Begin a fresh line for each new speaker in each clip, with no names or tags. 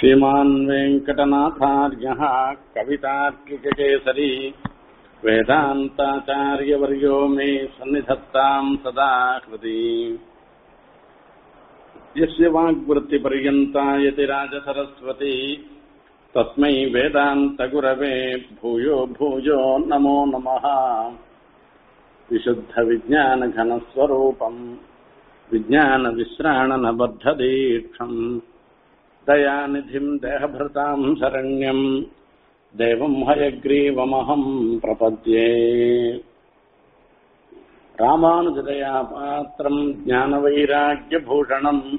श्रीमान् वेङ्कटनाथार्यः कवितार्किककेसरी वेदान्ताचार्यवर्यो मे सन्निधत्ताम् सदा हृदि यस्य वाग्वृत्तिपर्यन्ता यतिराजसरस्वती तस्मै वेदान्तगुरवे भूयो भूयो नमो नमः विशुद्धविज्ञानघनस्वरूपम् विज्ञानविश्राणनबद्धदीक्षम् दयानिधिम् देहभृताम् शरण्यम् देवम् हयग्रीवमहम् प्रपद्ये रामानुजदया पात्रम् ज्ञानवैराग्यभूषणम्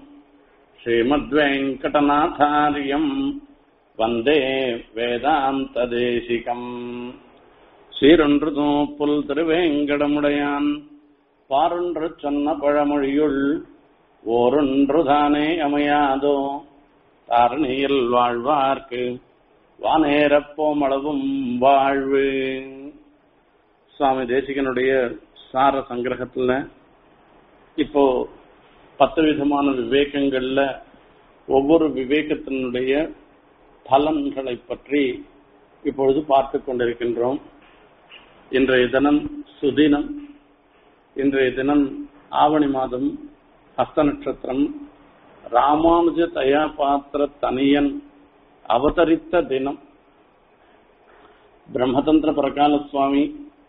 श्रीमद्वेङ्कटनाथार्यम् வந்தே வேதாந்ததேசிகம் சீரொன்று புல் திருவேங்கடமுடையான் பாரொன்று சொன்ன பழமொழியுள் ஓரொன்றுதானே அமையாதோ தாரணியில் வாழ்வார்க்கு வானேரப்போமளவும் வாழ்வு சுவாமி தேசிகனுடைய சார சங்கிரகத்துல இப்போ பத்து விதமான விவேகங்கள்ல ஒவ்வொரு விவேகத்தினுடைய பலன்களை பற்றி இப்பொழுது பார்த்து கொண்டிருக்கின்றோம் இன்றைய தினம் சுதினம் இன்றைய தினம் ஆவணி மாதம் ஹஸ்த நட்சத்திரம் ராமானுஜ தயா பாத்திர தனியன் அவதரித்த தினம் பிரம்மதந்திர பிரகால சுவாமி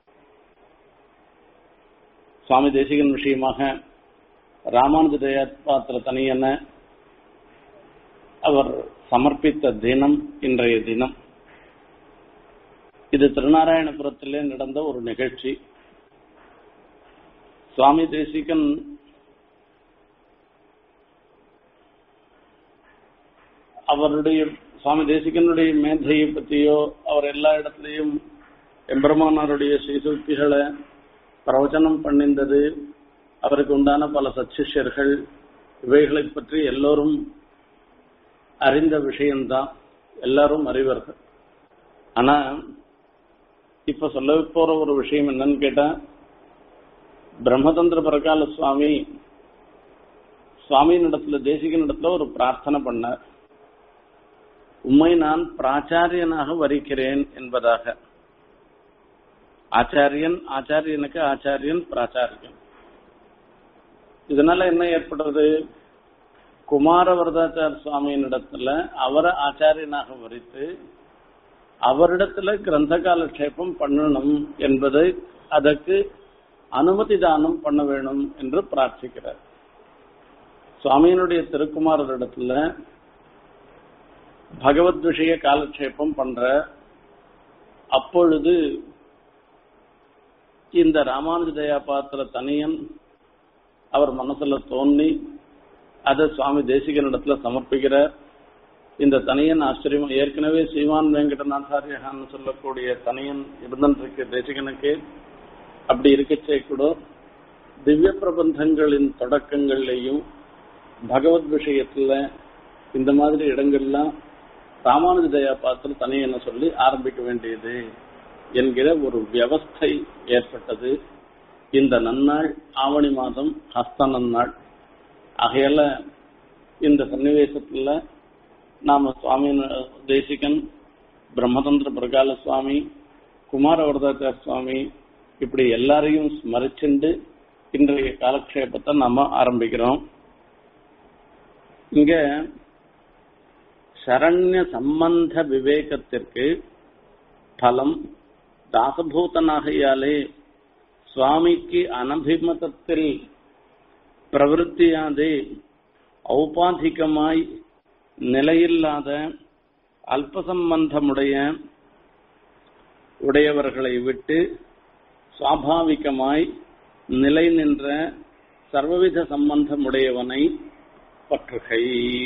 சுவாமி தேசிகன் விஷயமாக ராமானுஜ தயா பாத்திர தனியன அவர் சமர்ப்பித்த தினம் இன்றைய தினம் இது திருநாராயணபுரத்திலே நடந்த ஒரு நிகழ்ச்சி சுவாமி தேசிகன் அவருடைய சுவாமி தேசிகனுடைய மேதையை பற்றியோ அவர் எல்லா இடத்துலையும் எம்பெருமானாருடைய ஸ்ரீசூக்திகளை பிரவச்சனம் பண்ணிந்தது அவருக்கு உண்டான பல சச்சிஷ்யர்கள் இவைகளை பற்றி எல்லோரும் அறிந்த விஷயம்தான் எல்லாரும் அறிவர்கள் ஆனா இப்ப சொல்ல போற ஒரு விஷயம் என்னன்னு கேட்டா பிரம்மதந்திர பரகால சுவாமி சுவாமியின் இடத்துல தேசிகன் இடத்துல ஒரு பிரார்த்தனை பண்ணார் உண்மை நான் பிராச்சாரியனாக வரிக்கிறேன் என்பதாக ஆச்சாரியன் ஆச்சாரியனுக்கு ஆச்சாரியன் பிராச்சாரியன் இதனால என்ன ஏற்படுறது குமாரவரதாச்சார சுவாமியின் இடத்துல அவரை ஆச்சாரியனாக வரித்து அவரிடத்துல கிரந்த காலக்ஷேபம் பண்ணணும் என்பதை அதற்கு அனுமதி தானம் பண்ண வேணும் என்று பிரார்த்திக்கிறார் சுவாமியினுடைய திருக்குமாரரிடத்துல பகவத் விஷய காலக்ஷேபம் பண்ற அப்பொழுது இந்த ராமானுஜ தயா பாத்திர தனியன் அவர் மனசுல தோன்றி அதை சுவாமி தேசிகனிடத்துல சமர்ப்பிக்கிறார் இந்த தனியன் ஆச்சரியம் ஏற்கனவே ஸ்ரீமான் வெங்கடநாதாரியான்னு சொல்லக்கூடிய தனியன் இருந்திருக்கு தேசிகனுக்கு அப்படி இருக்கச்சே கூட திவ்ய பிரபந்தங்களின் தொடக்கங்கள்லையும் பகவத் விஷயத்துல இந்த மாதிரி இடங்கள்லாம் ராமானுஜ தயா பாத்திர தனியனை சொல்லி ஆரம்பிக்க வேண்டியது என்கிற ஒரு வியவஸ்தை ஏற்பட்டது இந்த நன்னாள் ஆவணி மாதம் ஹஸ்த நன்னாள் ஆகையால இந்த சன்னிவேசத்துல நாம சுவாமி தேசிகன் பிரம்மதந்திர பிரகால சுவாமி குமாரவரதாச்சார சுவாமி இப்படி எல்லாரையும் ஸ்மரிச்சுண்டு இன்றைய காலக்ஷேபத்தை நாம ஆரம்பிக்கிறோம் இங்க சரண்ய சம்பந்த விவேகத்திற்கு பலம் தாசபூதனாகையாலே சுவாமிக்கு அனபிமதத்தில் பிரவருத்தியாதே ஔபாதிகமாய் நிலையில்லாத அல்பசம்பந்தமுடைய உடையவர்களை விட்டு சுவாபாவிகமாய் நிலை நின்ற சர்வவித சம்பந்தமுடையவனை பற்றுகை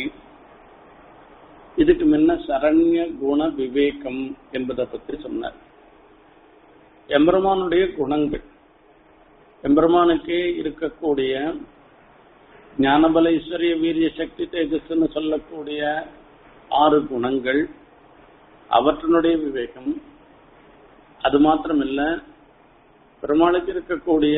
இதுக்கு முன்ன சரண்ய குண விவேகம் என்பதை பற்றி சொன்னார் எம்பெருமானுடைய குணங்கள் எம்பெருமானுக்கே இருக்கக்கூடிய ஞானபல ஈஸ்வரிய வீரிய சக்தி தேஜஸ்ன்னு சொல்லக்கூடிய ஆறு குணங்கள் அவற்றினுடைய விவேகம் அது மாத்திரமில்ல பெருமாளுக்கு இருக்கக்கூடிய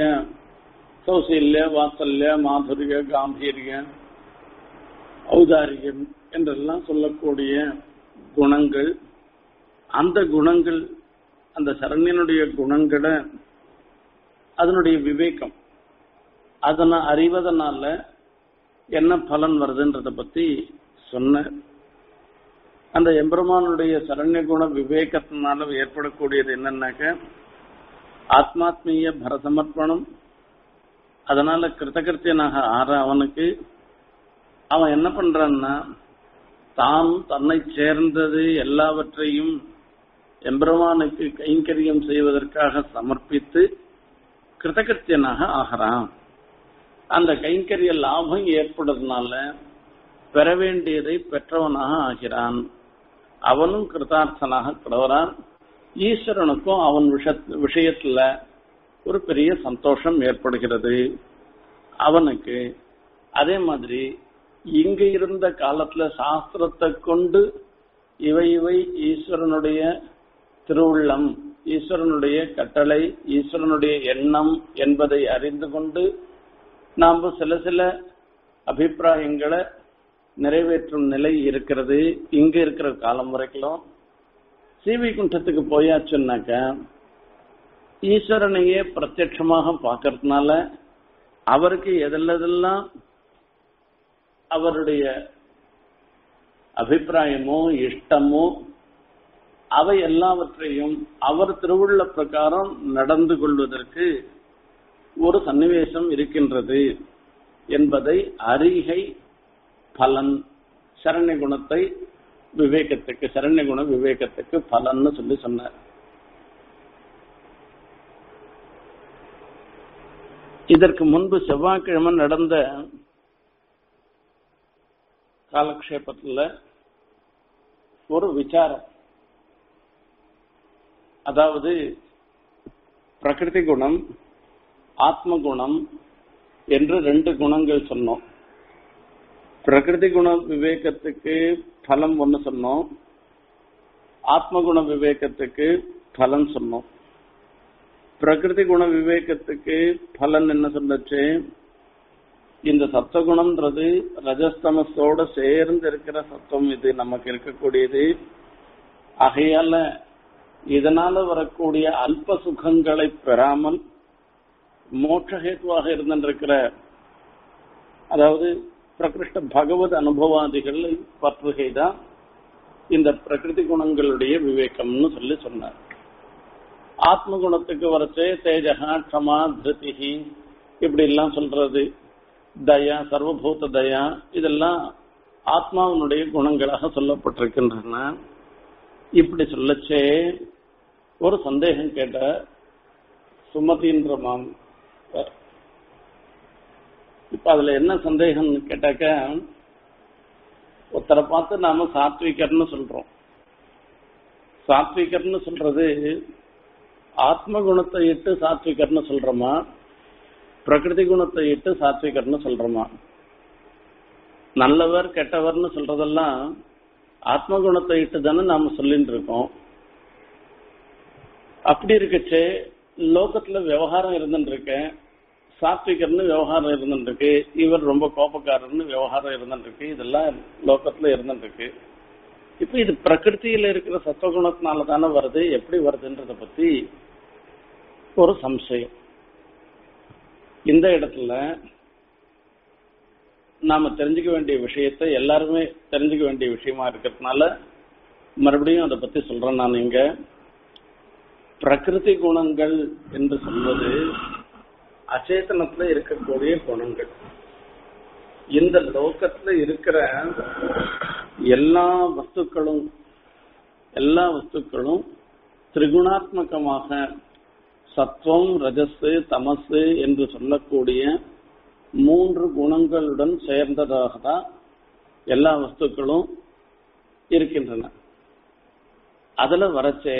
சௌசல்ய வாத்சல்ய மாதுரிய காம்பீரிய ஔதாரியம் என்றெல்லாம் சொல்லக்கூடிய குணங்கள் அந்த குணங்கள் அந்த சரண்யனுடைய குணங்களை அதனுடைய விவேகம் அதனை அறிவதனால என்ன பலன் வருதுன்றத பத்தி சொன்ன அந்த எம்பெருமானுடைய சரண்ய குண விவேகத்தினால ஏற்படக்கூடியது என்னன்னாக்க ஆத்மாத்மீய பரசமர்ப்பணம் அதனால கிருத்தகிருத்தியனாக ஆற அவனுக்கு அவன் என்ன பண்றான்னா தான் தன்னை சேர்ந்தது எல்லாவற்றையும் எம்பெருமானுக்கு கைங்கரியம் செய்வதற்காக சமர்ப்பித்து கிருத்தகிருத்தியனாக ஆகிறான் அந்த கைங்கரிய லாபம் ஏற்படுறதுனால பெற வேண்டியதை பெற்றவனாக ஆகிறான் அவனும் கிருதார்த்தனாக கிடவரான் ஈஸ்வரனுக்கும் அவன் விஷயத்துல ஒரு பெரிய சந்தோஷம் ஏற்படுகிறது அவனுக்கு அதே மாதிரி இங்க இருந்த காலத்துல சாஸ்திரத்தை கொண்டு இவை இவை ஈஸ்வரனுடைய திருவுள்ளம் ஈஸ்வரனுடைய கட்டளை ஈஸ்வரனுடைய எண்ணம் என்பதை அறிந்து கொண்டு நாம் சில சில அபிப்பிராயங்களை நிறைவேற்றும் நிலை இருக்கிறது இங்க இருக்கிற காலம் வரைக்கும் ஸ்ரீவைகுண்டத்துக்கு போயாச்சுன்னாக்க ஈஸ்வரனையே பிரத்யட்சமாக பார்க்கறதுனால அவருக்கு எதெல்லாம் அவருடைய அபிப்பிராயமோ இஷ்டமோ அவை எல்லாவற்றையும் அவர் திருவுள்ள பிரகாரம் நடந்து கொள்வதற்கு ஒரு சன்னிவேசம் இருக்கின்றது என்பதை அறிகை பலன் சரண்ய குணத்தை விவேகத்துக்கு சரண்ய குண விவேகத்துக்கு பலன்னு சொல்லி சொன்னார் இதற்கு முன்பு செவ்வாய்க்கிழமை நடந்த காலக்ஷேபத்தில் ஒரு விசாரம் அதாவது பிரகிருதி குணம் ஆத்ம குணம் என்று ரெண்டு குணங்கள் சொன்னோம் பிரகிருதி குண விவேகத்துக்கு பலம் ஒன்று சொன்னோம் ஆத்ம குண விவேகத்துக்கு பலன் சொன்னோம் பிரகிருதி குண விவேகத்துக்கு பலன் என்ன சொன்னச்சு இந்த சத்துவகுணம்ன்றது ரஜஸ்தமஸோட சேர்ந்து இருக்கிற சத்துவம் இது நமக்கு இருக்கக்கூடியது ஆகையால இதனால வரக்கூடிய அல்ப சுகங்களை பெறாமல் மோட்சஹேத்துவாக இருந்திருக்கிற அதாவது பிரகிருஷ்ட பகவத் அனுபவாதிகள் பற்றுகை தான் இந்த பிரகிருதி குணங்களுடைய விவேகம்னு சொல்லி சொன்னார் ஆத்ம குணத்துக்கு வரச்சே தேஜகா க்ஷமா திருதிகி இப்படி எல்லாம் சொல்றது தயா சர்வபூத தயா இதெல்லாம் ஆத்மாவினுடைய குணங்களாக சொல்லப்பட்டிருக்கின்றன இப்படி சொல்லச்சே ஒரு சந்தேகம் கேட்ட சுமதின்ற மாம் இப்ப அதுல என்ன சந்தேகம்னு கேட்டாக்க ஒருத்தரை பார்த்து நாம சாத்விகர்னு சொல்றோம் சாத்விகர்னு சொல்றது ஆத்ம குணத்தை இட்டு சாத்விகர்னு சொல்றோமா பிரகிருதி குணத்தை இட்டு சாத்விகர்னு சொல்றோமா நல்லவர் கெட்டவர்னு சொல்றதெல்லாம் ஆத்ம குணத்தை இட்டு தானே நாம சொல்லிட்டு இருக்கோம் அப்படி இருக்கச்சே லோகத்துல விவகாரம் இருந்துட்டு இருக்கேன் சாத்விகர்னு விவகாரம் இருந்துட்டு இருக்கு இவர் ரொம்ப கோபக்காரர்னு விவகாரம் இருந்துட்டு இருக்கு இதெல்லாம் லோகத்துல இருந்துட்டு இருக்கு இப்ப இது பிரகிருத்தியில இருக்கிற சத்துவகுணத்தினால தானே வருது எப்படி வருதுன்றத பத்தி ஒரு சம்சயம் இந்த இடத்துல நாம தெரிஞ்சுக்க வேண்டிய விஷயத்த எல்லாருமே தெரிஞ்சுக்க வேண்டிய விஷயமா இருக்கிறதுனால மறுபடியும் அதை பத்தி சொல்றேன் நான் இங்க பிரகிருதி குணங்கள் என்று சொல்வது அச்சேதனத்துல இருக்கக்கூடிய குணங்கள் இந்த லோகத்துல இருக்கிற எல்லா வஸ்துக்களும் எல்லா வஸ்துக்களும் திரிகுணாத்மகமாக சத்வம் ரஜசு தமசு என்று சொல்லக்கூடிய மூன்று குணங்களுடன் சேர்ந்ததாக தான் எல்லா வஸ்துக்களும் இருக்கின்றன அதுல வரச்சே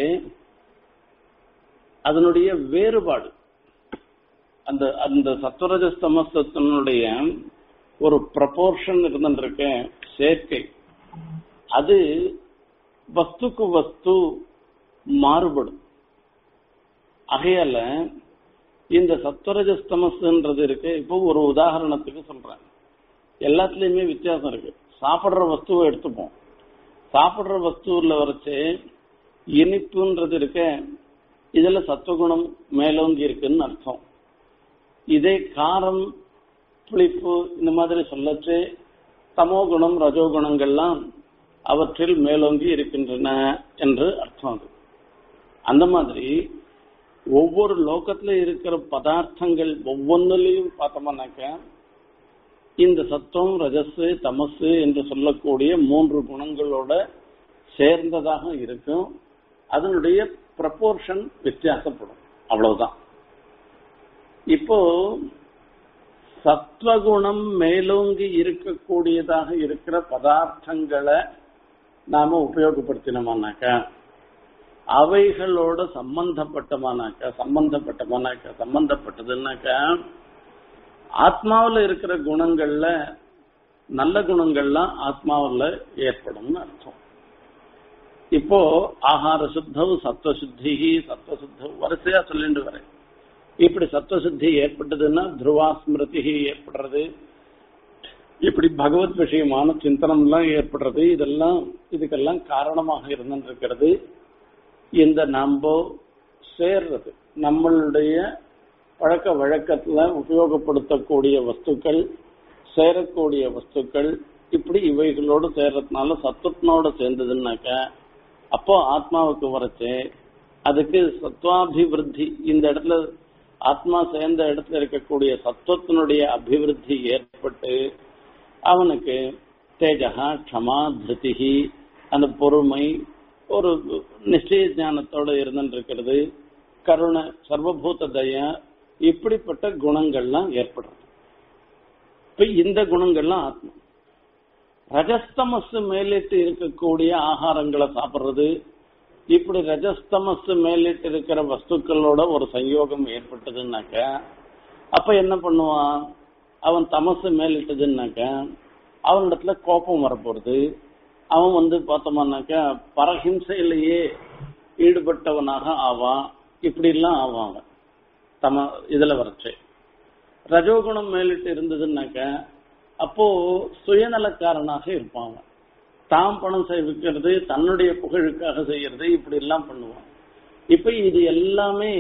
அதனுடைய வேறுபாடு அந்த அந்த சத்வரஜஸ்தமசத்தினுடைய ஒரு ப்ரப்போர்ஷன் இருந்துருக்க சேர்க்கை அது வஸ்துக்கு வஸ்து மாறுபடும் ஆகையால இந்த சத்வரஜஸ்தமஸ்ன்றது இருக்கு இப்போ ஒரு உதாரணத்துக்கு சொல்றேன் எல்லாத்துலயுமே வித்தியாசம் இருக்கு சாப்பிடுற வஸ்துவை எடுத்துப்போம் சாப்பிடுற வஸ்துவில் வரைச்சு இனிப்புன்றது இருக்க இதுல சத்துவகுணம் மேலோங்கி இருக்குன்னு அர்த்தம் இதே காரம் புளிப்பு இந்த மாதிரி சொல்லச்சு தமோ குணம் ரஜோகுணங்கள்லாம் அவற்றில் மேலோங்கி இருக்கின்றன என்று அர்த்தம் அது அந்த மாதிரி ஒவ்வொரு லோகத்துல இருக்கிற பதார்த்தங்கள் ஒவ்வொன்றிலையும் பார்த்தோம்னாக்க இந்த சத்துவம் ரஜஸ் தமசு என்று சொல்லக்கூடிய மூன்று குணங்களோட சேர்ந்ததாக இருக்கும் அதனுடைய ப்ரப்போர்ஷன் வித்தியாசப்படும் அவ்வளவுதான் இப்போ சத்வகுணம் மேலோங்கி இருக்கக்கூடியதாக இருக்கிற பதார்த்தங்களை நாம உபயோகப்படுத்தினோமானாக்கா அவைகளோட சம்பந்தப்பட்டமானாக்கா சம்பந்தப்பட்டமானாக்கா சம்பந்தப்பட்டதுன்னாக்கா ஆத்மாவில் இருக்கிற குணங்கள்ல நல்ல குணங்கள்லாம் ஆத்மாவில் ஏற்படும்னு அர்த்தம் இப்போ ஆகார சுத்தம் சத்வசுத்தி சத்வசுத்தம் வரிசையா சொல்லிட்டு வரேன் இப்படி சத்வசுத்தி ஏற்பட்டதுன்னா துருவா ஸ்மிருதி ஏற்படுறது இப்படி பகவத் விஷயமான சிந்தனம் எல்லாம் ஏற்படுறது இதெல்லாம் இதுக்கெல்லாம் காரணமாக இருந்திருக்கிறது இந்த நம்ப சேர்றது நம்மளுடைய பழக்க வழக்கத்துல உபயோகப்படுத்தக்கூடிய வஸ்துக்கள் சேரக்கூடிய வஸ்துக்கள் இப்படி இவைகளோடு சேர்றதுனால சத்துவத்தினோட சேர்ந்ததுன்னாக்க அப்போ ஆத்மாவுக்கு வரச்சு அதுக்கு சத்வாபிவிருத்தி இந்த இடத்துல ஆத்மா சேர்ந்த இடத்துல இருக்கக்கூடிய சத்துவத்தினுடைய அபிவிருத்தி ஏற்பட்டு அவனுக்கு தேஜகா க்ஷமா திருதிகி அந்த பொறுமை ஒரு நிச்சய ஞானத்தோட இருந்துருக்கிறது கருணை சர்வபூத தயா இப்படிப்பட்ட குணங்கள்லாம் ஏற்படுறது இப்ப இந்த குணங்கள்லாம் ஆத்மா ரஜஸ்தமஸ் மேலிட்டு இருக்கக்கூடிய ஆகாரங்களை சாப்பிடுறது இப்படி ரஜஸ்தமஸ் மேலிட்டு இருக்கிற வஸ்துக்களோட ஒரு சயோகம் ஏற்பட்டதுன்னாக்க அப்ப என்ன பண்ணுவான் அவன் தமசு மேலிட்டதுன்னாக்க அவனிடத்துல கோபம் வரப்போறது அவன் வந்து பார்த்தோம்னாக்க பரஹிம்சையிலேயே ஈடுபட்டவனாக ஆவான் இப்படி எல்லாம் ஆவான் அவன் தம இதுல வரச்சு ரஜோகுணம் மேலிட்டு இருந்ததுன்னாக்க அப்போ சுயநலக்காரனாக இருப்பான் அவன் தாம் பணம் சேமிக்கிறது தன்னுடைய புகழுக்காக செய்யறது இப்படி எல்லாம் பண்ணுவான் இப்ப இது எல்லாமே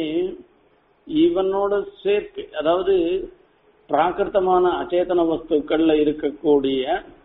இவனோட சேர்க்கை அதாவது பிராகிருத்தமான அச்சேதன வஸ்துக்கள்ல இருக்கக்கூடிய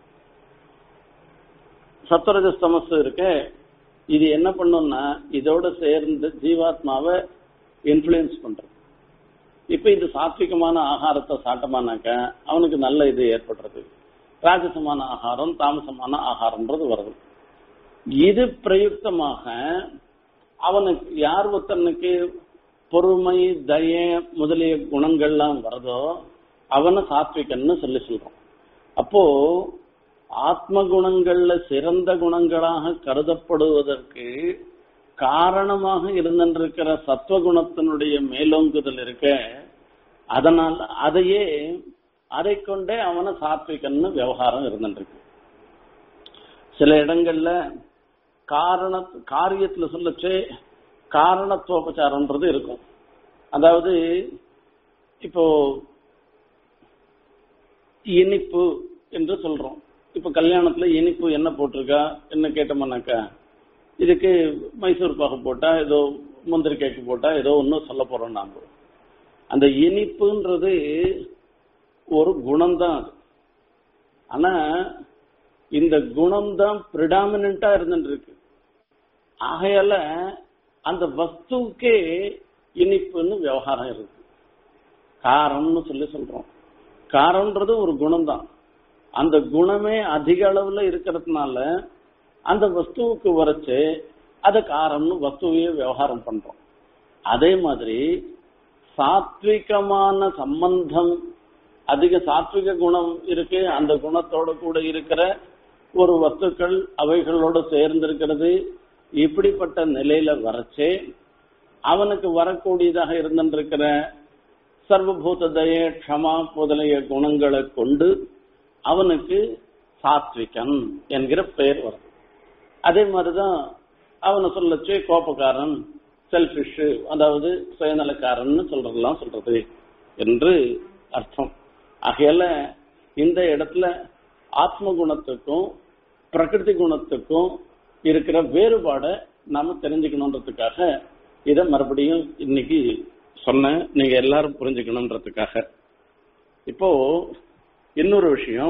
சத்வரஜஸ்தமஸ் இருக்க இது என்ன பண்ணும்னா இதோட சேர்ந்து ஜீவாத்மாவை இன்ஃபுளுயன்ஸ் பண்றது இப்ப இது சாத்விகமான ஆகாரத்தை சாட்டமானாக்க அவனுக்கு நல்ல இது ஏற்படுறது ராஜசமான ஆகாரம் தாமசமான ஆகாரம்ன்றது வருது இது பிரயுக்தமாக அவனுக்கு யார் ஒருத்தனுக்கு பொறுமை தய முதலிய குணங்கள்லாம் வருதோ அவனை சாத்விகன்னு சொல்லி சொல்றோம் அப்போ ஆத்ம குணங்கள்ல சிறந்த குணங்களாக கருதப்படுவதற்கு காரணமாக இருந்திருக்கிற சத்வகுணத்தினுடைய மேலோங்குதல் இருக்க அதனால் அதையே அதை கொண்டே அவனை சாத்விகன்னு விவகாரம் இருந்துருக்கு சில இடங்கள்ல காரண காரியத்துல சொல்லச்சே காரணத்துவபச்சாரம்ன்றது இருக்கும் அதாவது இப்போ இனிப்பு என்று சொல்றோம் இப்ப கல்யாணத்துல இனிப்பு என்ன போட்டிருக்கா என்ன கேட்டோம்னாக்கா இதுக்கு மைசூர் பாகு போட்டா ஏதோ முந்திரி கேக்கு போட்டா ஏதோ ஒன்றும் சொல்ல போறோம் நாம அந்த இனிப்புன்றது ஒரு குணம்தான் அது ஆனா இந்த குணம் தான் பிரிடாமினா இருந்துட்டு இருக்கு ஆகையால அந்த வஸ்துக்கே இனிப்புன்னு விவகாரம் இருக்கு காரம்னு சொல்லி சொல்றோம் காரம்ன்றது ஒரு குணம் தான் அந்த குணமே அதிக அளவுல இருக்கிறதுனால அந்த வஸ்துவுக்கு வரைச்சு அது காரம்னு வஸ்துவையே விவகாரம் பண்றோம் அதே மாதிரி சாத்விகமான சம்பந்தம் அதிக சாத்விக குணம் இருக்கு அந்த குணத்தோட கூட இருக்கிற ஒரு வஸ்துக்கள் அவைகளோடு சேர்ந்திருக்கிறது இப்படிப்பட்ட நிலையில வரச்சே அவனுக்கு வரக்கூடியதாக இருந்திருக்கிற சர்வபூத தய க்ஷமா முதலிய குணங்களை கொண்டு அவனுக்கு சாத்விகன் என்கிற பெயர் வருது அதே மாதிரிதான் அவனை சொல்லச்சு கோபக்காரன் செல்பிஷ் அதாவது சுயநலக்காரன் சொல்றதெல்லாம் சொல்றது என்று அர்த்தம் ஆகையால இந்த இடத்துல ஆத்ம குணத்துக்கும் பிரகிருதி குணத்துக்கும் இருக்கிற வேறுபாடை நாம தெரிஞ்சுக்கணுன்றதுக்காக இதை மறுபடியும் இன்னைக்கு சொன்னேன் நீங்க எல்லாரும் புரிஞ்சுக்கணுன்றதுக்காக இப்போ இன்னொரு விஷயம்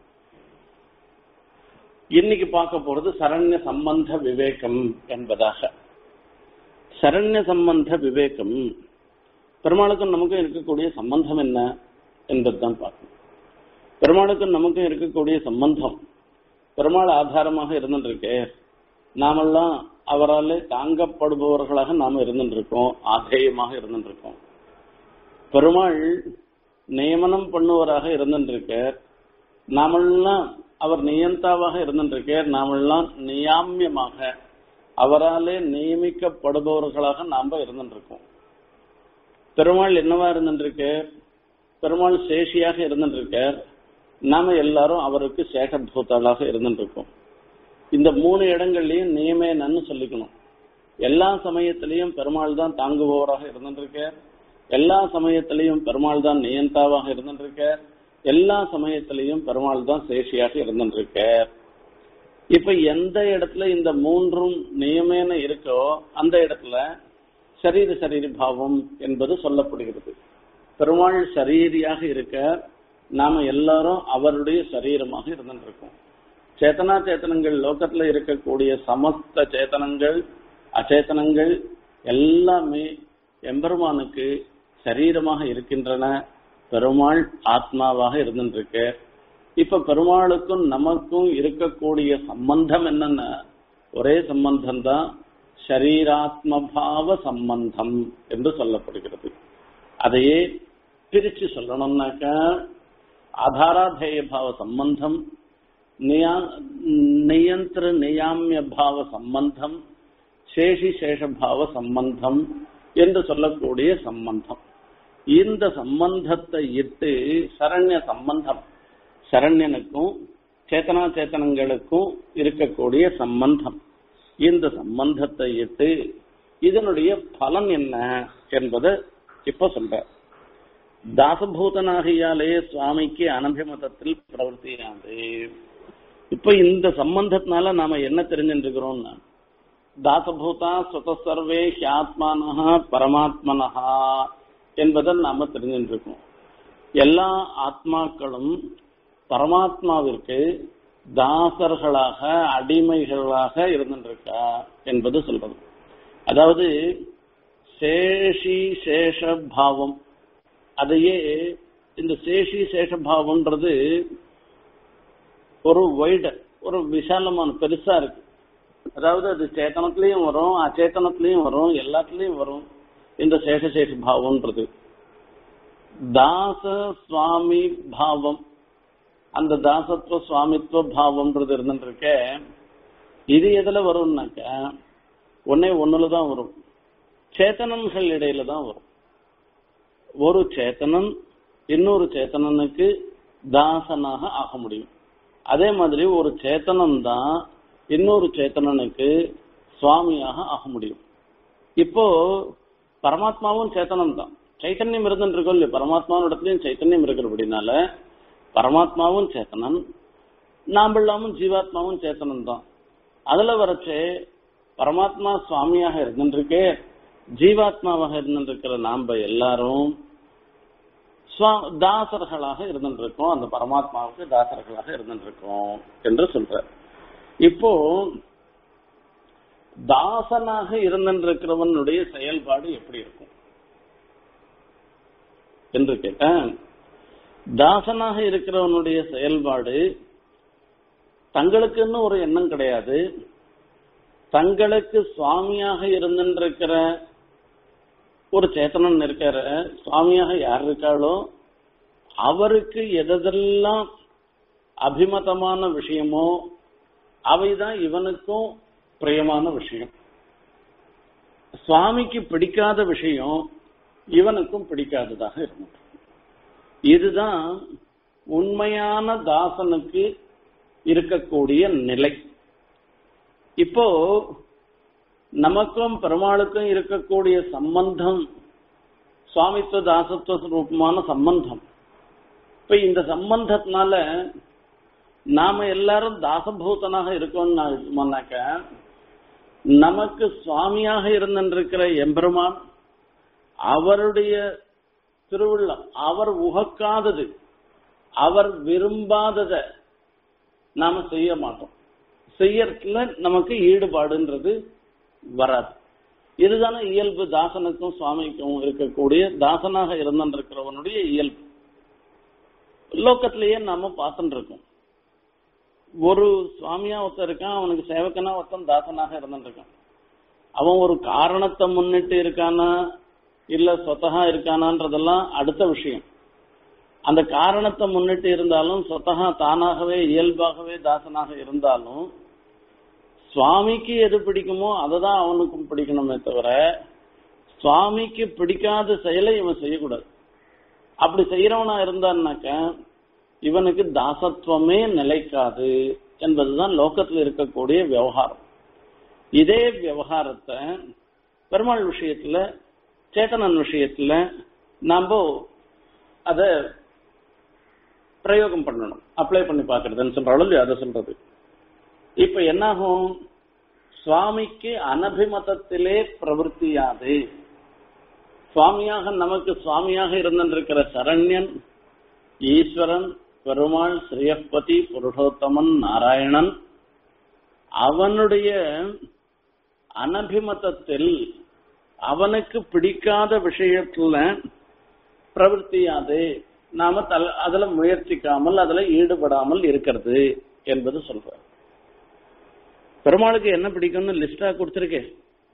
இன்னைக்கு பார்க்க போறது சரண்ய சம்பந்த விவேகம் என்பதாக சரண்ய சம்பந்த விவேகம் பெருமாளுக்கும் நமக்கும் இருக்கக்கூடிய சம்பந்தம் என்ன என்பதுதான் பார்க்கணும் பெருமாளுக்கும் நமக்கும் இருக்கக்கூடிய சம்பந்தம் பெருமாள் ஆதாரமாக இருந்துருக்கு நாமெல்லாம் அவரால் தாங்கப்படுபவர்களாக நாம இருந்துருக்கோம் ஆதேயமாக இருந்துருக்கோம் பெருமாள் நியமனம் பண்ணுவராக இருந்துருக்கார் நாமெல்லாம் அவர் நியந்தாவாக இருந்துருக்கார் நாமெல்லாம் நியாமியமாக அவராலே நியமிக்கப்படுபவர்களாக நாம இருந்துருக்கோம் பெருமாள் என்னவா இருந்துருக்கு பெருமாள் சேஷியாக இருந்துருக்கார் நாம எல்லாரும் அவருக்கு சேகபூத்தாளாக இருந்துருக்கோம் இந்த மூணு இடங்கள்லயும் நியமேனன்னு சொல்லிக்கணும் எல்லா சமயத்திலையும் பெருமாள் தான் தாங்குபவராக இருந்துருக்கார் எல்லா சமயத்திலையும் பெருமாள் தான் நியந்தாவாக இருந்துருக்கார் எல்லா சமயத்திலையும் பெருமாள் தான் சேஷியாக இருந்துருக்கார் இப்ப எந்த இடத்துல இந்த மூன்றும் நியமேன இருக்கோ அந்த இடத்துல சரீர சரீர பாவம் என்பது சொல்லப்படுகிறது பெருமாள் சரீரியாக இருக்க நாம எல்லாரும் அவருடைய சரீரமாக இருந்துருக்கோம் சேத்தனா சேத்தனங்கள் லோகத்துல இருக்கக்கூடிய சமஸ்த சேத்தனங்கள் அச்சேதனங்கள் எல்லாமே எம்பெருமானுக்கு சரீரமாக இருக்கின்றன பெருமாள் ஆத்மாவாக இருந்துருக்க இப்ப பெருமாளுக்கும் நமக்கும் இருக்கக்கூடிய சம்பந்தம் என்னன்னா ஒரே சம்பந்தம் தான் ஷரீராத்மபாவ சம்பந்தம் என்று சொல்லப்படுகிறது அதையே பிரிச்சு சொல்லணும்னாக்கா ஆதாராதேய பாவ சம்பந்தம் நியந்திர நியாமிய பாவ சம்பந்தம் சேஷி சேஷபாவ சம்பந்தம் என்று சொல்லக்கூடிய சம்பந்தம் இந்த சம்பந்தத்தை இட்டு சரண்ய சம்பந்தம் சரண்யனுக்கும் சேத்தனா சேத்தனங்களுக்கும் இருக்கக்கூடிய சம்பந்தம் இந்த சம்பந்தத்தை இட்டு இதனுடைய பலன் என்ன என்பதை இப்ப சொல்ற தாசபூதனாகியாலே சுவாமிக்கு அனபிமதத்தில் பிரவர்த்தியாது இப்ப இந்த சம்பந்தத்தினால நாம என்ன தெரிஞ்சுட்டு இருக்கிறோம்னா தாசபூதா சுதசர்வே ஹியாத்மானஹா பரமாத்மனஹா என்பதை நாம தெரிஞ்சுட்டு இருக்கோம் எல்லா ஆத்மாக்களும் பரமாத்மாவிற்கு தாசர்களாக அடிமைகளாக இருந்துருக்கா என்பது சொல்றது அதாவது சேஷி சேஷ பாவம் அதையே இந்த சேஷி சேஷ பாவம்ன்றது ஒரு வைட ஒரு விசாலமான பெருசா இருக்கு அதாவது அது சேத்தனத்திலையும் வரும் அச்சேத்தனத்திலையும் வரும் எல்லாத்துலயும் வரும் இந்த சேஷசேஷ பாவம்ன்றது தாச சுவாமி பாவம் அந்த தாசத்துவ சுவாமித்துவ பாவம்ன்றது இருந்துருக்க இது எதுல வரும்னாக்க ஒன்னே ஒண்ணுல தான் வரும் சேத்தனன்கள் இடையில தான் வரும் ஒரு சேத்தனன் இன்னொரு சேத்தனனுக்கு தாசனாக ஆக முடியும் அதே மாதிரி ஒரு சேத்தனம் தான் இன்னொரு சேத்தனனுக்கு சுவாமியாக ஆக முடியும் இப்போ பரமாத்மாவும் சேத்தனம் தான் சைத்தன்யம் இருந்துட்டு இருக்கோம் இல்லையா பரமாத்மாவின் இடத்துலயும் சைத்தன்யம் இருக்கிறபடினால பரமாத்மாவும் சேத்தனன் நாம் இல்லாமல் ஜீவாத்மாவும் சேத்தனம் தான் அதுல வரைச்சே பரமாத்மா சுவாமியாக இருந்துருக்கே ஜீவாத்மாவாக இருந்துருக்கிற நாம எல்லாரும் தாசர்களாக இருந்துருக்கோம் அந்த பரமாத்மாவுக்கு தாசர்களாக இருந்துருக்கோம் என்று சொல்ற இப்போ தாசனாக இருந்திருக்கிறவனுடைய செயல்பாடு எப்படி இருக்கும் என்று கேட்டேன் தாசனாக இருக்கிறவனுடைய செயல்பாடு தங்களுக்குன்னு ஒரு எண்ணம் கிடையாது தங்களுக்கு சுவாமியாக இருந்திருக்கிற ஒரு சேத்தனன் இருக்கிற சுவாமியாக யார் இருக்காளோ அவருக்கு எதெல்லாம் அபிமதமான விஷயமோ அவைதான் இவனுக்கும் பிரியமான விஷயம் சுவாமிக்கு பிடிக்காத விஷயம் இவனுக்கும் பிடிக்காததாக இருந்தது இதுதான் உண்மையான தாசனுக்கு இருக்கக்கூடிய நிலை இப்போ நமக்கும் பெருமாளுக்கும் இருக்கக்கூடிய சம்பந்தம் சுவாமித்துவ தாசத்துவ ரூபமான சம்பந்தம் இப்ப இந்த சம்பந்தத்தினால நாம எல்லாரும் தாசபூதனாக இருக்கோம்னாக்க நமக்கு சுவாமியாக இருந்திருக்கிற எம்பெருமான் அவருடைய திருவுள்ளம் அவர் உகக்காதது அவர் விரும்பாதத நாம செய்ய மாட்டோம் செய்யறதுல நமக்கு ஈடுபாடுன்றது வராது இதுதானே இயல்பு தாசனுக்கும் சுவாமிக்கும் இருக்கக்கூடிய தாசனாக இருந்திருக்கிறவனுடைய இயல்பு லோக்கத்திலேயே நாம பார்த்துட்டு இருக்கோம் ஒரு சுவாமியா ஒருத்தன் இருக்கான் அவனுக்கு சேவக்கனா ஒருத்தன் தாசனாக இருந்துட்டு இருக்கான் அவன் ஒரு காரணத்தை முன்னிட்டு இருக்கானா இல்ல சொத்தகா இருக்கானான்றதெல்லாம் அடுத்த விஷயம் அந்த காரணத்தை முன்னிட்டு இருந்தாலும் சொத்தகா தானாகவே இயல்பாகவே தாசனாக இருந்தாலும் சுவாமிக்கு எது பிடிக்குமோ அதை தான் அவனுக்கும் பிடிக்கணுமே தவிர சுவாமிக்கு பிடிக்காத செயலை இவன் செய்யக்கூடாது அப்படி செய்யறவனா இருந்தான்னாக்க இவனுக்கு தாசத்துவமே நிலைக்காது என்பதுதான் லோக்கத்தில் இருக்கக்கூடிய விவகாரம் இதே விவகாரத்தை பெருமாள் விஷயத்துல சேத்தனன் விஷயத்துல நாம அத பிரயோகம் பண்ணணும் அப்ளை பண்ணி பாக்குறதுன்னு சொல்றாலும் இல்லையா அதை சொல்றது இப்ப என்னாகும் சுவாமிக்கு அனபிமதத்திலே பிரவருத்தியாது சுவாமியாக நமக்கு சுவாமியாக இருந்திருக்கிற சரண்யன் ஈஸ்வரன் பெருமாள் ஸ்ரீயப்பதி புருஷோத்தமன் நாராயணன் அவனுடைய அனபிமதத்தில் அவனுக்கு பிடிக்காத விஷயத்துல பிரவருத்தியாது நாம தல அதுல முயற்சிக்காமல் அதுல ஈடுபடாமல் இருக்கிறது என்பது சொல்ற பெருமாளுக்கு என்ன பிடிக்கும்னு லிஸ்டா கொடுத்திருக்கேன்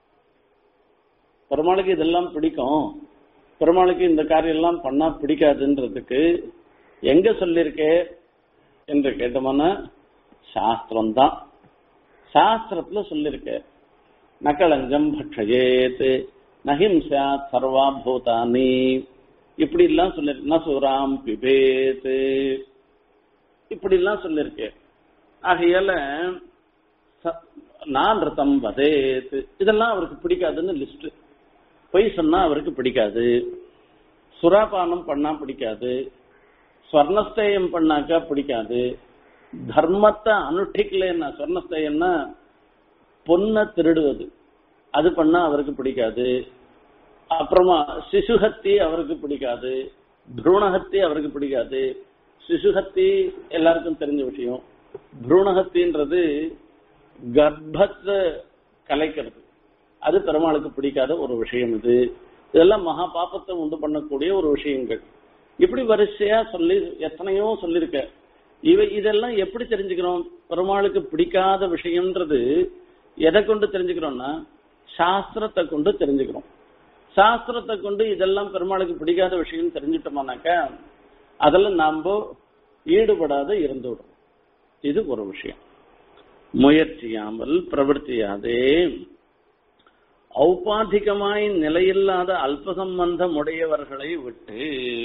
பெருமாளுக்கு இதெல்லாம் பிடிக்கும் பெருமாளுக்கு இந்த காரியம் எல்லாம் பண்ணா பிடிக்காதுன்றதுக்கு எங்க சொல்லியிருக்கே என்று கேட்டோம்னா சாஸ்திரம் தான் சாஸ்திரத்துல சொல்லியிருக்க நக்கலஞ்சம் பட்சயேத் நஹிம்சா சர்வா பூதானி இப்படி எல்லாம் சொல்லிருக்கு நசுராம் பிபேத் இப்படி எல்லாம் சொல்லிருக்கு ஆகையால நான் ரத்தம் வதேத் இதெல்லாம் அவருக்கு பிடிக்காதுன்னு லிஸ்ட் பொய் சொன்னா அவருக்கு பிடிக்காது சுராபானம் பண்ணா பிடிக்காது ஸ்வர்ணஸ்தேயம் பண்ணாக்கா பிடிக்காது தர்மத்தை அனுஷ்டிக்கலன்னா ஸ்வர்ணஸ்தேயம்னா பொண்ணை திருடுவது அது பண்ணா அவருக்கு பிடிக்காது அப்புறமா சிசுஹத்தி அவருக்கு பிடிக்காது புரூணஹத்தி அவருக்கு பிடிக்காது சிசுஹத்தி எல்லாருக்கும் தெரிஞ்ச விஷயம் புரூணஹத்தின்றது கர்ப்பத்தை கலைக்கிறது அது பெருமாளுக்கு பிடிக்காத ஒரு விஷயம் இது இதெல்லாம் மகா பாப்பத்தை உண்டு பண்ணக்கூடிய ஒரு விஷயங்கள் இப்படி வரிசையா சொல்லி எத்தனையோ சொல்லியிருக்க இவை இதெல்லாம் எப்படி தெரிஞ்சுக்கிறோம் பெருமாளுக்கு பிடிக்காத விஷயம்ன்றது எதை கொண்டு தெரிஞ்சுக்கிறோம்னா சாஸ்திரத்தை கொண்டு தெரிஞ்சுக்கிறோம் சாஸ்திரத்தை கொண்டு இதெல்லாம் பெருமாளுக்கு பிடிக்காத விஷயம் தெரிஞ்சுட்டோம்னாக்கா அதில் நாம ஈடுபடாத இருந்து விடுறோம் இது ஒரு விஷயம் முயற்சியாமல் பிரவர்த்தியாதே ஔபாதிகமாய் நிலையில்லாத அல்ப சம்பந்தம் உடையவர்களை விட்டு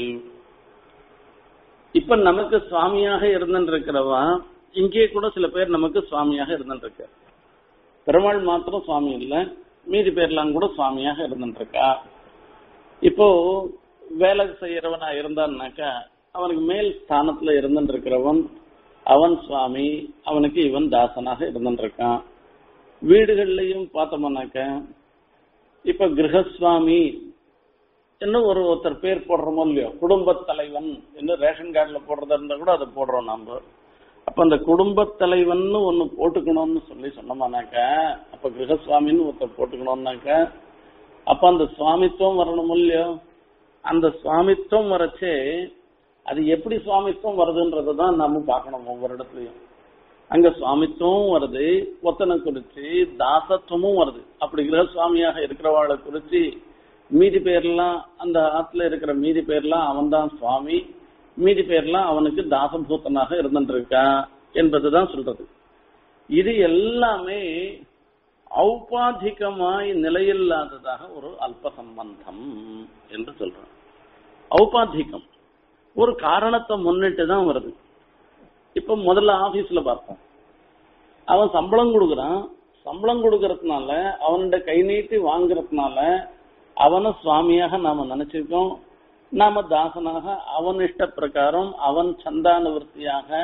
இப்ப நமக்கு சுவாமியாக இருந்திருக்கிறவா இங்கே கூட சில பேர் நமக்கு சுவாமியாக இருந்திருக்க பெருமாள் மாத்திரம் சுவாமி இல்ல மீதி பேர்லாம் கூட சுவாமியாக இருந்துருக்கா இப்போ வேலை செய்யறவனா இருந்தான்னாக்கா அவனுக்கு மேல் ஸ்தானத்துல இருந்துருக்கிறவன் அவன் சுவாமி அவனுக்கு இவன் தாசனாக இருந்துருக்கான் வீடுகள்லயும் பார்த்தோம்னாக்க இப்ப கிரகஸ்வாமி இன்னும் ஒரு ஒருத்தர் பேர் போடுறோமோ இல்லையோ குடும்ப தலைவன் இன்னும் ரேஷன் கார்டுல போடுறதா இருந்தா கூட அதை போடுறோம் நாம அப்ப அந்த குடும்ப தலைவன் ஒண்ணு போட்டுக்கணும்னு சொல்லி சொன்னோம்னாக்க அப்ப கிரகஸ்வாமின்னு ஒருத்தர் போட்டுக்கணும்னாக்க அப்ப அந்த சுவாமித்துவம் வரணும் இல்லையோ அந்த சுவாமித்துவம் வரச்சே அது எப்படி சுவாமித்துவம் வருதுன்றதான் நாம பார்க்கணும் ஒவ்வொரு இடத்துலயும் அங்க சுவாமித்துவம் வருது ஒத்தனை குறிச்சு தாசத்துவமும் வருது அப்படி கிரகசுவாமியாக இருக்கிறவாளை குறிச்சு மீதி பேர்லாம் அந்த ஆத்துல இருக்கிற மீதி பேர்லாம் அவன் தான் சுவாமி மீதி பேர்லாம் அவனுக்கு தாசபூத்தனாக இருந்துருக்கா என்பதுதான் சொல்றது இது எல்லாமே ஔபாதிகமாய் நிலையில்லாததாக ஒரு அல்ப சம்பந்தம் என்று சொல்றான் ஔபாதிகம் ஒரு காரணத்தை முன்னிட்டு தான் வருது இப்ப முதல்ல ஆபீஸ்ல பார்ப்போம் அவன் சம்பளம் கொடுக்கறான் சம்பளம் கொடுக்கறதுனால அவனோட கை நீட்டி வாங்குறதுனால அவனை சுவாமியாக நாம நினைச்சிருக்கோம் நாம தாசனாக அவன் இஷ்ட பிரகாரம் அவன் சந்தானுவர்த்தியாக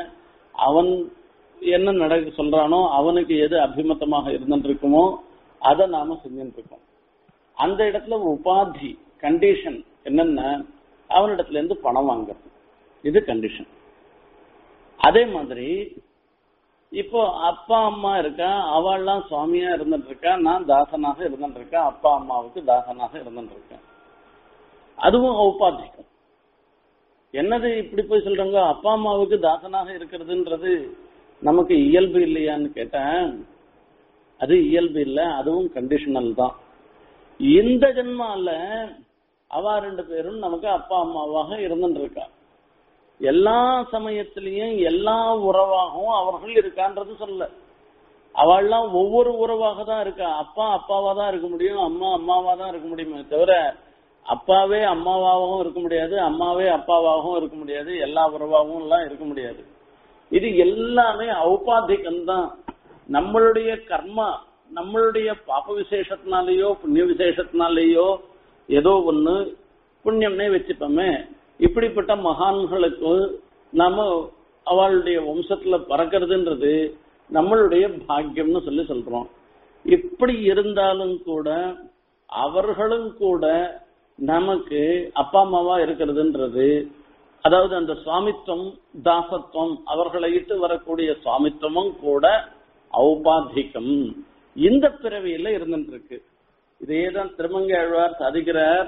அவன் என்ன நடக்க சொல்றானோ அவனுக்கு எது அபிமத்தமாக இருந்துட்டு இருக்குமோ அதை நாம செஞ்சுட்டு இருக்கோம் அந்த இடத்துல உபாதி கண்டிஷன் என்னன்னா அவனிடத்துல இருந்து பணம் வாங்குறது இது கண்டிஷன் அதே மாதிரி இப்போ அப்பா அம்மா இருக்கா அவள்லாம் சுவாமியா இருந்துட்டு இருக்கா நான் தாசனாக இருந்துட்டு இருக்கேன் அப்பா அம்மாவுக்கு தாசனாக இருந்துட்டு இருக்கேன் அதுவும் ஔபாதிகம் என்னது இப்படி போய் சொல்றாங்க அப்பா அம்மாவுக்கு தாசனாக இருக்கிறதுன்றது நமக்கு இயல்பு இல்லையான்னு கேட்டேன் அது இயல்பு இல்லை அதுவும் கண்டிஷனல் தான் இந்த ஜென்மால அவ ரெண்டு பேரும் நமக்கு அப்பா அம்மாவாக இருந்துட்டு இருக்கா எல்லா சமயத்திலையும் எல்லா உறவாகவும் அவர்கள் இருக்கான்றது சொல்ல அவள்லாம் ஒவ்வொரு உறவாக தான் இருக்கா அப்பா அப்பாவா தான் இருக்க முடியும் அம்மா அம்மாவா தான் இருக்க முடியுமே தவிர அப்பாவே அம்மாவாகவும் இருக்க முடியாது அம்மாவே அப்பாவாகவும் இருக்க முடியாது எல்லா உறவாகவும் எல்லாம் இருக்க முடியாது இது எல்லாமே ஔபாதிகம் தான் நம்மளுடைய கர்மா நம்மளுடைய பாப விசேஷத்தினாலேயோ புண்ணிய விசேஷத்தினாலேயோ ஏதோ ஒண்ணு புண்ணியம்னே வச்சுப்போமே இப்படிப்பட்ட மகான்களுக்கு நாம அவளுடைய வம்சத்துல பறக்கிறதுன்றது நம்மளுடைய பாக்கியம்னு சொல்லி சொல்றோம் இப்படி இருந்தாலும் கூட அவர்களும் கூட நமக்கு அப்பா அம்மாவா இருக்கிறதுன்றது அதாவது அந்த சுவாமித்துவம் தாசத்துவம் அவர்களை இட்டு வரக்கூடிய சுவாமித்துவமும் கூட ஔபாதிகம் இந்த பிறவியில இருந்துட்டு இருக்கு இதேதான் திருமங்கை ஆழ்வார் சாதிக்கிறார்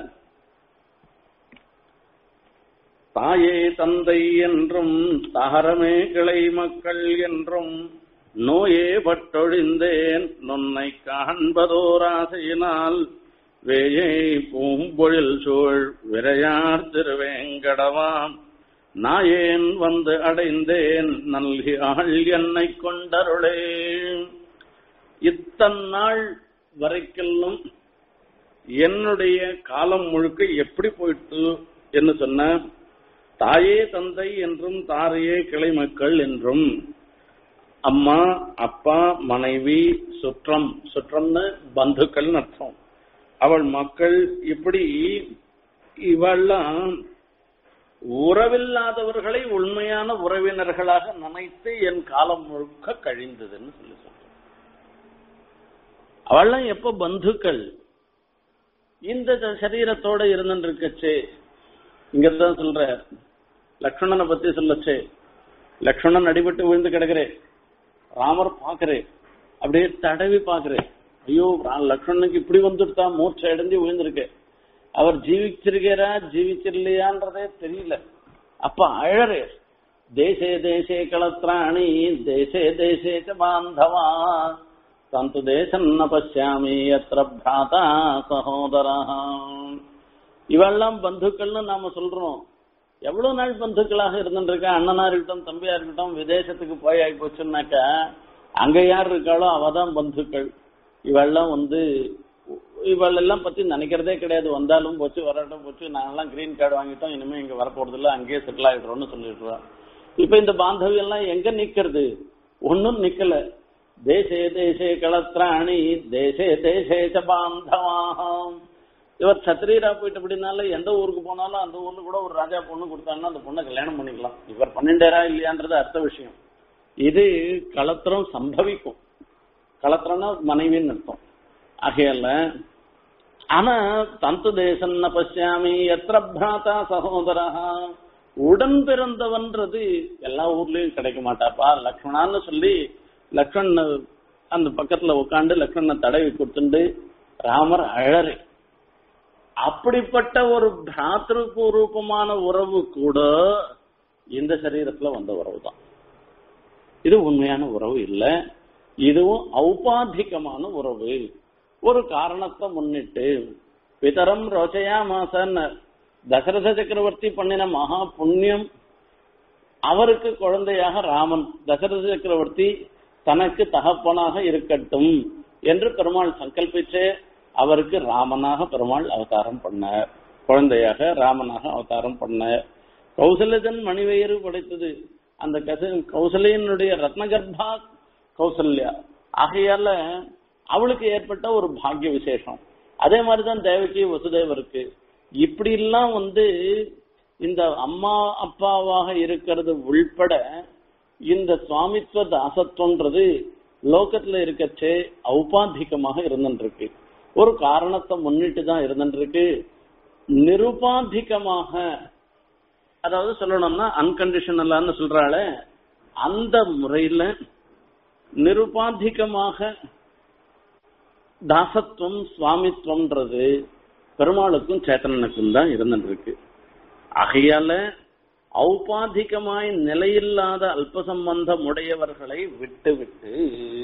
தாயே தந்தை என்றும் தகரமே கிளை மக்கள் என்றும் நோயே பட்டொழிந்தேன் நொன்னை காண்பதோராசையினால் வேயை பூம்பொழில் சூழ் விரையார் திருவேங்கடவாம் நாயேன் வந்து அடைந்தேன் நல்கி ஆள் என்னை கொண்டருளே இத்தன்னாள் வரைக்கெல்லாம் என்னுடைய காலம் முழுக்க எப்படி போயிட்டு என்று சொன்ன தாயே தந்தை என்றும் தாரையே கிளை மக்கள் என்றும் அம்மா அப்பா மனைவி சுற்றம் சுற்றம்னு பந்துக்கள் அர்த்தம் அவள் மக்கள் இப்படி இவெல்லாம் உறவில்லாதவர்களை உண்மையான உறவினர்களாக நினைத்து என் காலம் முழுக்க கழிந்ததுன்னு சொல்லி சொல்றேன் அவள்லாம் எப்ப பந்துக்கள் இந்த சரீரத்தோட இருந்துருக்கச்சே இங்கதான் சொல்ற லக்ஷ்மணனை பத்தி சொல்லச்சே லக்ஷ்மணன் அடிபட்டு விழுந்து கிடக்குறே ராமர் பாக்குறே அப்படியே தடவி பாக்குறே ஐயோ லக்ஷ்மணனுக்கு இப்படி வந்துட்டா மூர்ச்சை அடைஞ்சு விழுந்திருக்கு அவர் ஜீவிச்சிருக்கிறா ஜீவிச்சிருலையான்றதே தெரியல அப்ப அழறே தேசே தேசே களத்ராணி தேசே தேசே ச பாந்தவா தந்து தேசம் ந பசியாமி எத்திர பிராதா சகோதரா இவெல்லாம் பந்துக்கள்னு நாம சொல்றோம் எவ்வளவு நாள் பந்துக்களாக இருந்துருக்கா அண்ணனா இருக்கட்டும் தம்பியா இருக்கட்டும் விதேசத்துக்கு போய் ஆகி போச்சுன்னாக்கா அங்க யார் இருக்காளோ அவதான் பந்துக்கள் இவெல்லாம் வந்து இவள் எல்லாம் பத்தி நினைக்கிறதே கிடையாது வந்தாலும் போச்சு வரட்டும் போச்சு நாங்கெல்லாம் கிரீன் கார்டு வாங்கிட்டோம் இனிமே இங்க வரப்போறது இல்ல அங்கேயே செட்டில் ஆயிடுறோம்னு சொல்லிடுறோம் இப்ப இந்த பாந்தவியம் எல்லாம் எங்க நிக்கிறது ஒன்னும் நிக்கல தேசே தேசே களத்ராணி தேசே தேசே ச பாந்தவாம் இவர் சத்திரியரா போயிட்டு அப்படின்னால எந்த ஊருக்கு போனாலும் அந்த ஊர்ல கூட ஒரு ராஜா பொண்ணு கொடுத்தாங்கன்னா அந்த பொண்ணை கல்யாணம் பண்ணிக்கலாம் இவர் பன்னெண்டாயிரா இல்லையான்றது அர்த்த விஷயம் இது களத்திரம் சம்பவிக்கும் களத்திரம்னா மனைவின்னு அர்த்தம் ஆகையால ஆனா தந்து தேசம் ந பசியாமி எத்திர பிராத்தா சகோதரா உடன் பிறந்தவன்றது எல்லா ஊர்லயும் கிடைக்க மாட்டாப்பா லக்ஷ்மணான்னு சொல்லி லக்ஷ்மண அந்த பக்கத்துல உட்காந்து லக்ஷ்மணனை தடவி கொடுத்துண்டு ராமர் அழறு அப்படிப்பட்ட ஒரு பிராத்திருப்பூர்வமான உறவு கூட இந்த சரீரத்துல வந்த உறவு தான் இது உண்மையான உறவு இல்ல இதுவும் ஔபாதிகமான உறவு ஒரு காரணத்தை முன்னிட்டு பிதரம் ரோச்சையா மாசன் தசரத சக்கரவர்த்தி பண்ணின மகா புண்ணியம் அவருக்கு குழந்தையாக ராமன் தசரத சக்கரவர்த்தி தனக்கு தகப்பனாக இருக்கட்டும் என்று பெருமாள் சங்கல்பிச்சு அவருக்கு ராமனாக பெருமாள் அவதாரம் பண்ணார் குழந்தையாக ராமனாக அவதாரம் பண்ணார் கௌசல்யதன் மணிவயிறு படைத்தது அந்த கச கௌசல்யனுடைய ரத்னகர்பா கௌசல்யா ஆகையால அவளுக்கு ஏற்பட்ட ஒரு பாக்கிய விசேஷம் அதே மாதிரிதான் தேவகி வசுதேவருக்கு இப்படி எல்லாம் வந்து இந்த அம்மா அப்பாவாக இருக்கிறது உள்பட இந்த சுவாமித்துவ தாசத்துவன்றது லோகத்துல இருக்கச்சே ஔபாதிகமாக இருந்துருக்கு ஒரு காரணத்தை முன்னிட்டு தான் இருந்துருக்கு நிருபாதிகமாக அதாவது சொல்லணும்னா அன்கண்டிஷனலான்னு சொல்றாள அந்த முறையில நிருபாதிகமாக தாசத்துவம் சுவாமித்துவம்ன்றது பெருமாளுக்கும் சேத்தனனுக்கும் தான் இருந்துருக்கு ஆகையால ஔபாதிகமாய் நிலையில்லாத அல்ப சம்பந்தம் உடையவர்களை விட்டு விட்டு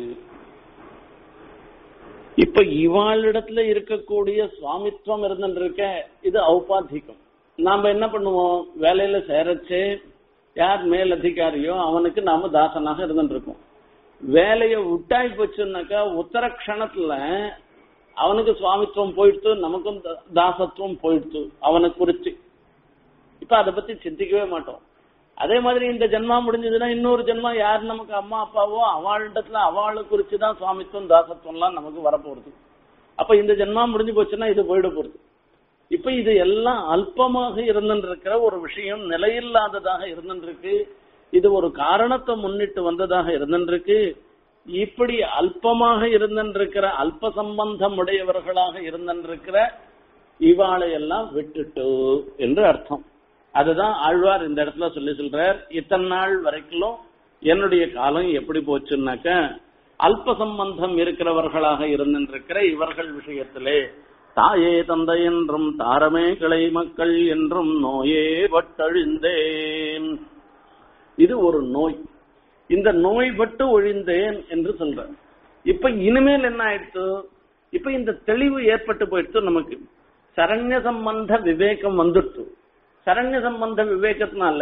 இப்ப இவாளிடத்துல இருக்கக்கூடிய சுவாமித்துவம் இருந்துருக்க இது ஔபாதிகம் நாம என்ன பண்ணுவோம் வேலையில சேரச்சு யார் மேல் அதிகாரியோ அவனுக்கு நாம தாசனாக இருந்துருக்கோம் வேலையை விட்டாய் போச்சுன்னாக்கா உத்தர க்ஷணத்துல அவனுக்கு சுவாமித்துவம் போயிடுத்து நமக்கும் தாசத்துவம் போயிடுத்து அவனை குறிச்சு இப்ப அதை பத்தி சிந்திக்கவே மாட்டோம் அதே மாதிரி இந்த ஜென்மா முடிஞ்சதுன்னா இன்னொரு ஜென்மா யார் நமக்கு அம்மா அப்பாவோ அவளிடத்துல அவளை குறிச்சுதான் சுவாமித்துவம் தாசத்துவம்லாம் நமக்கு வரப்போறது அப்ப இந்த ஜென்மா முடிஞ்சு போச்சுன்னா இது போயிட போறது இப்ப இது எல்லாம் அல்பமாக இருந்துருக்கிற ஒரு விஷயம் நிலையில்லாததாக இருந்துருக்கு இது ஒரு காரணத்தை முன்னிட்டு வந்ததாக இருந்துருக்கு இப்படி அல்பமாக இருந்திருக்கிற அல்ப சம்பந்தம் உடையவர்களாக இருந்திருக்கிற இவாளை எல்லாம் விட்டுட்டு என்று அர்த்தம் அதுதான் ஆழ்வார் இந்த இடத்துல சொல்லி சொல்றார் இத்தனை நாள் வரைக்கும் என்னுடைய காலம் எப்படி போச்சுன்னாக்க அல்ப சம்பந்தம் இருக்கிறவர்களாக இருந்திருக்கிற இவர்கள் விஷயத்திலே தாயே தந்தை என்றும் தாரமே கிளை மக்கள் என்றும் நோயே பட்டழிந்தேன் இது ஒரு நோய் இந்த நோய் பட்டு ஒழிந்தேன் என்று சொல்ற இப்ப இனிமேல் என்ன ஆயிடுச்சு இப்ப இந்த தெளிவு ஏற்பட்டு போயிடுச்சு நமக்கு சரண்ய சம்பந்த விவேகம் வந்துடுச்சு சரண்ய சம்பந்த விவேகத்தினால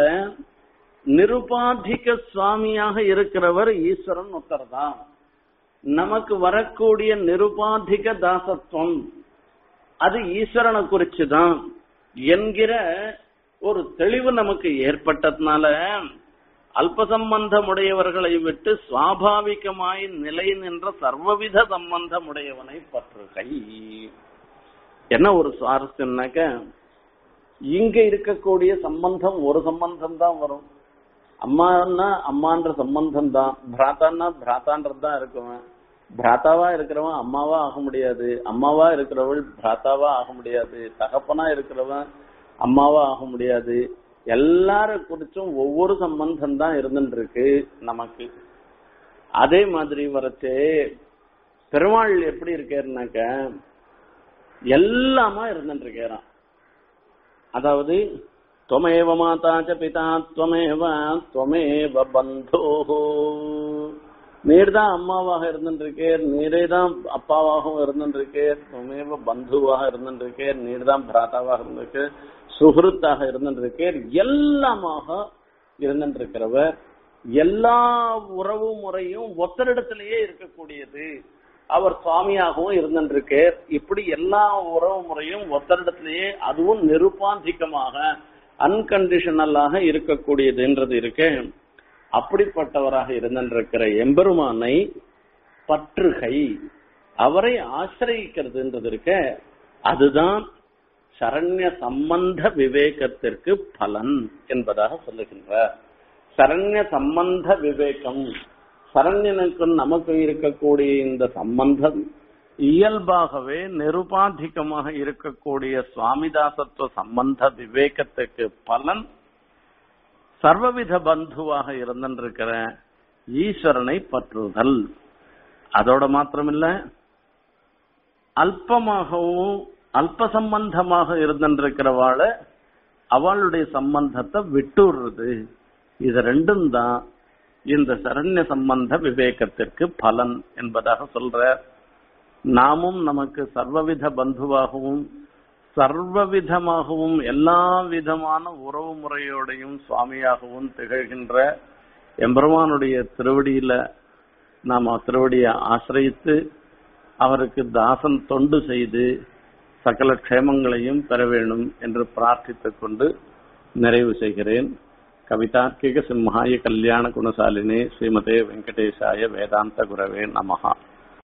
நிருபாதிக சுவாமியாக இருக்கிறவர் ஈஸ்வரன் ஒருத்தர் தான் நமக்கு வரக்கூடிய நிருபாதிக தாசத்துவம் அது ஈஸ்வரனை குறிச்சுதான் என்கிற ஒரு தெளிவு நமக்கு ஏற்பட்டதுனால அல்ப சம்பந்தமுடையவர்களை விட்டு சுவாபாவிகமாய் நிலை நின்ற சர்வவித சம்பந்தமுடையவனை பற்றுகை என்ன ஒரு சுவாரஸ்யம்னாக்க இங்க இருக்கக்கூடிய சம்பந்தம் ஒரு சம்பந்தம் தான் வரும் அம்மான்னா அம்மான்ற சம்பந்தம் தான் பிராத்தான்னா பிராத்தான்றது தான் இருக்குவன் பிராத்தாவா இருக்கிறவன் அம்மாவா ஆக முடியாது அம்மாவா இருக்கிறவள் பிராத்தாவா ஆக முடியாது தகப்பனா இருக்கிறவன் அம்மாவா ஆக முடியாது எல்லார குறிச்சும் ஒவ்வொரு சம்பந்தம் தான் இருந்துட்டு இருக்கு நமக்கு அதே மாதிரி வரச்சே பெருமாள் எப்படி இருக்காருனாக்க எல்லாமா இருந்துட்டு இருக்காராம் அதாவது துவமேவ மாதா ச பிதா துவமேவ துவமேவ பந்தோஹோ நீர் தான் அம்மாவாக இருந்துருக்கேர் நீரே தான் அப்பாவாகவும் இருந்துருக்கேர் துவமேவ பந்துவாக இருந்துருக்கேர் நீர் தான் பிராத்தாவாக இருந்திருக்கு சுகிருத்தாக இருந்துருக்கேர் எல்லாமாக இருந்துருக்கிறவர் எல்லா உறவு முறையும் ஒத்தரிடத்திலேயே இருக்கக்கூடியது அவர் சுவாமியாகவும் இருந்திருக்கார் இப்படி எல்லா உறவு முறையும் ஒத்தரிடத்திலேயே அதுவும் நிருபாந்திகமாக அன்கண்டிஷனலாக இருக்கக்கூடியதுன்றது இருக்கு அப்படிப்பட்டவராக இருந்திருக்கிற எம்பெருமானை பற்றுகை அவரை ஆசிரியிக்கிறதுன்றது இருக்க அதுதான் சரண்ய சம்பந்த விவேகத்திற்கு பலன் என்பதாக சொல்லுகின்றார் சரண்ய சம்பந்த விவேகம் சரண்யனுக்கும் நமக்கு இருக்கக்கூடிய இந்த சம்பந்தம் இயல்பாகவே நிருபாதிகமாக இருக்கக்கூடிய சுவாமிதாசத்துவ சம்பந்த விவேகத்துக்கு பலன் சர்வவித பந்துவாக இருந்திருக்கிற ஈஸ்வரனை பற்றுதல் அதோட மாத்திரமில்ல அல்பமாகவும் அல்ப சம்பந்தமாக இருந்திருக்கிறவாள அவளுடைய சம்பந்தத்தை விட்டுடுறது இது ரெண்டும் தான் இந்த சரண்ய சம்பந்த விவேகத்திற்கு பலன் என்பதாக சொல்ற நாமும் நமக்கு சர்வவித பந்துவாகவும் சர்வவிதமாகவும் எல்லா விதமான உறவு முறையோடையும் சுவாமியாகவும் திகழ்கின்ற எம்பெருமானுடைய திருவடியில நாம் திருவடியை ஆசிரியித்து அவருக்கு தாசன் தொண்டு செய்து சகல க்ஷேமங்களையும் பெற வேண்டும் என்று பிரார்த்தித்துக் கொண்டு நிறைவு செய்கிறேன் கவிதார்க்கிக சிம்ஹாய கல்யாண குணசாலினே ஸ்ரீமதே வெங்கடேசாய வேதாந்த குரவே நமஹா